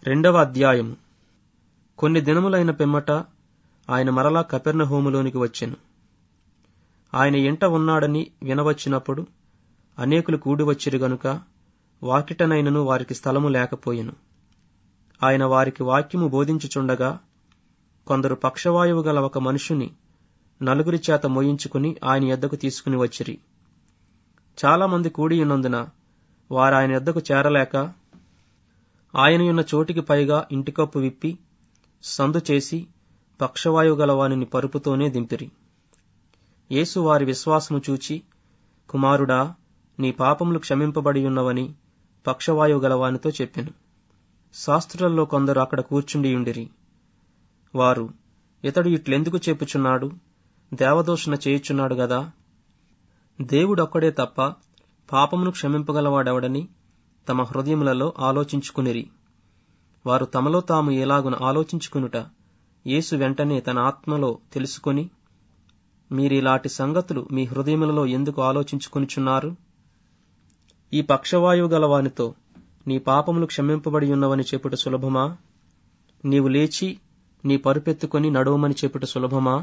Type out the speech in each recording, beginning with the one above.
రెండవ అధ్యాయము కొన్ని దినములైన పిమ్మట ఆయన మరలా కపెర్నహూములోనికి వచ్చెను ఆయన ఇంట ఉన్నాడని వినవచ్చినప్పుడు అనేకులు కూడివచ్చిరు గనుక వాకిటనైనను వారికి స్థలము లేకపోయెను ఆయన వారికి వాక్యము బోధించుచుండగా కొందరు పక్షవాయువు గల ఒక మనుషుని నలుగురి చేత మోయించుకుని ఆయన యొద్దకు తీసుకుని వచ్చిరి చాలా మంది కూడి ఉన్నందున వారు ఆయన యొద్దకు చేరలేక ఆయనయున్న చోటికి పైగా ఇంటికప్పు విప్పి సందు చేసి పక్షవాయువు గలవానిని పరుపుతోనే దింపిరి యేసు వారి విశ్వాసము చూచి కుమారుడా నీ పాపములు క్షమింపబడి ఉన్నవని పక్షవాయువు గలవానితో చెప్పెను శాస్త్రులలో కొందరు అక్కడ కూర్చుండియుండిరి వారు ఇతడు ఇట్లెందుకు చెప్పుచున్నాడు దేవదూషణ చేయుచున్నాడు గదా దేవుడొక్కడే తప్ప పాపమును క్షమింపగలవాడెవడని తమ హృదయములలో ఆలోచించుకునిరి వారు తమలో తాము ఎలాగున ఆలోచించుకునుట యేసు వెంటనే తన ఆత్మలో తెలుసుకొని మీరిలాంటి సంగతులు మీ హృదయములలో ఎందుకు ఆలోచించుకొనిచున్నారు ఈ పక్షవాయువు గలవానితో నీ పాపములు క్షమింపబడి ఉన్నవని చెప్పుట సులభమా నీవు లేచి నీ పరుపెత్తుకొని నడవమని చెప్పుట సులభమా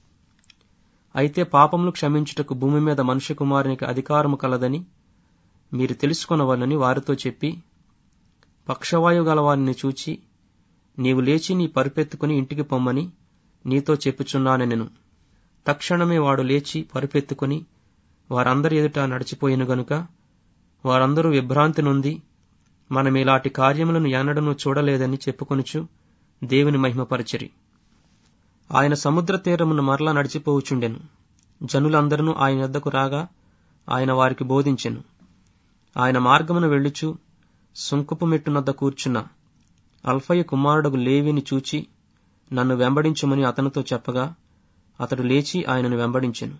అయితే పాపములు క్షమించుటకు భూమి మీద మనుష్య కుమారునికి అధికారము కలదని మీరు తెలుసుకొనవలని వారితో చెప్పి పక్షవాయువు గలవారిని చూచి నీవు లేచి నీ పరుపెత్తుకుని ఇంటికి పొమ్మని నీతో చెప్పుచున్నానెను తక్షణమే వాడు లేచి పరుపెత్తుకుని వారందరి ఎదుట నడిచిపోయిన గనుక వారందరూ విభ్రాంతి నొంది మనం ఇలాంటి కార్యములను ఎన్నడను చూడలేదని చెప్పుకొనుచు దేవుని మహిమపరచిరి ఆయన సముద్ర తీరమున మరలా నడిచిపోవుచుండెను జనులందరూ ఆయన వద్దకు రాగా ఆయన వారికి బోధించెను ఆయన మార్గమున వెళ్ళుచు సుంకుపు మెట్టునద్ద కూర్చున్న అల్ఫయ కుమారుడగు లేవిని చూచి నన్ను వెంబడించుమని అతనితో చెప్పగా అతడు లేచి ఆయనను వెంబడించెను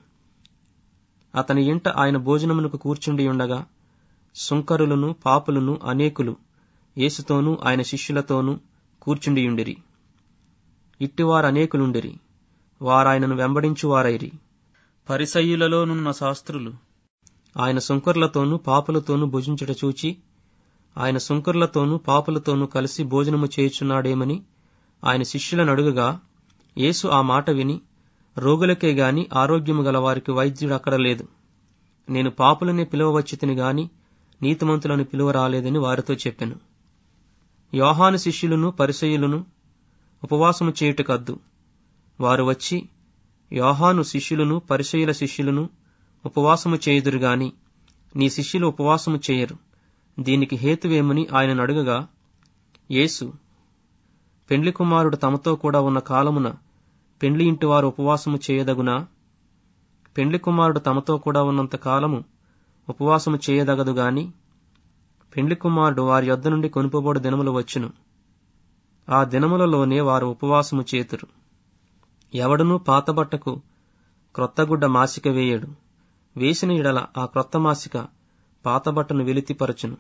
అతని ఇంట ఆయన భోజనమునకు కూర్చుండి ఉండగా సుంకరులను పాపులను అనేకులు యేసుతోనూ ఆయన శిష్యులతోనూ కూర్చుండియుండిరి ఇట్టివారు అనేకులుండిరి వారాయనను వెంబడించువారైరి పరిసయ్యులలోనున్న శాస్త్రులు ఆయన సుంకర్లతోనూ పాపులతోనూ భుజించుట చూచి ఆయన సుంకర్లతోనూ పాపులతోనూ కలిసి భోజనము చేయుచున్నాడేమని ఆయన శిష్యులను అడుగగా యేసు ఆ మాట విని రోగులకే గాని ఆరోగ్యము గల వారికి వైద్యుడు అక్కడ లేదు నేను పాపులనే పిలువవచ్చితిని గాని నీతిమంతులను పిలువ రాలేదని వారితో చెప్పెను యోహాను శిష్యులను పరిసయులను ఉపవాసము చేయుటకద్దు వారు వచ్చి యోహాను శిష్యులను పరిసయుల శిష్యులను ఉపవాసము చేయుదురు గాని నీ శిష్యులు ఉపవాసము చేయరు దీనికి హేతువేమని ఆయనను అడుగగా యేసు పెండ్లి కుమారుడు తమతో కూడా ఉన్న కాలమున పెండ్లి ఇంటి వారు ఉపవాసము చేయదగునా పెండ్లి కుమారుడు తమతో కూడా ఉన్నంత కాలము ఉపవాసము చేయదగదు గాని పెండ్లి కుమారుడు వారి యొద్ద నుండి కొనుపబడు దినములు వచ్చును ఆ దినములలోనే వారు ఉపవాసము చేతురు ఎవడునూ పాతబట్టకు క్రొత్తగుడ్డ మాసిక వేయడు వేసిన ఇడల ఆ క్రొత్త మాసిక పాతబట్టను వెలితిపరచును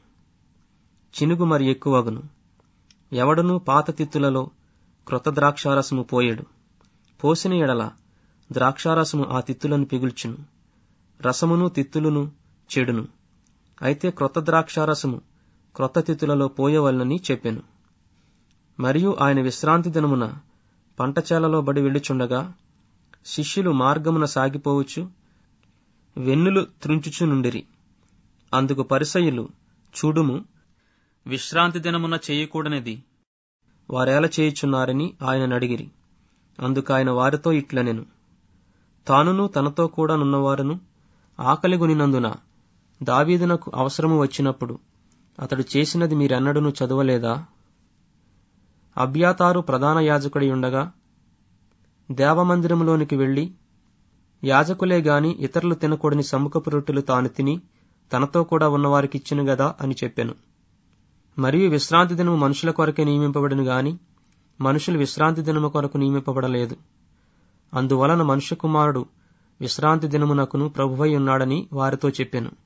చినుగు మరి ఎక్కువగును ఎవడునూ పాత తిత్తులలో క్రొత్త ద్రాక్షారసము పోయడు పోసిన ఎడల ద్రాక్షారసము ఆ తిత్తులను పిగుల్చును రసమును తిత్తులును చెడును అయితే క్రొత్త ద్రాక్షారసము క్రొత్త తిత్తులలో పోయవలనని చెప్పెను మరియు ఆయన విశ్రాంతి దినమున పంటచేలలో బడి వెళ్ళుచుండగా శిష్యులు మార్గమున సాగిపోవచ్చు వెన్నులు త్రుంచుచునుండిరి అందుకు పరిసయులు చూడుము విశ్రాంతి దినమున చేయకూడనిది వారేల చేయుచున్నారని ఆయన అడిగిరి అందుకాయన వారితో ఇట్లనెను తానును తనతో కూడా నున్నవారును ఆకలిగొనినందున దావీదునకు అవసరము వచ్చినప్పుడు అతడు చేసినది మీరెన్నడూను చదవలేదా అబ్యాతారు ప్రధాన యాజకుడి ఉండగా దేవమందిరములోనికి వెళ్లి యాజకులే గాని ఇతరులు తినకూడని సముఖపు రొట్టెలు తాను తిని తనతో కూడా ఉన్నవారికిచ్చెను గదా అని చెప్పెను మరియు విశ్రాంతి దినము మనుషుల కొరకే నియమింపబడిను గాని మనుషులు విశ్రాంతి దినము కొరకు నియమింపబడలేదు అందువలన మనుష్య కుమారుడు విశ్రాంతి దినమునకును ప్రభువై ఉన్నాడని వారితో చెప్పెను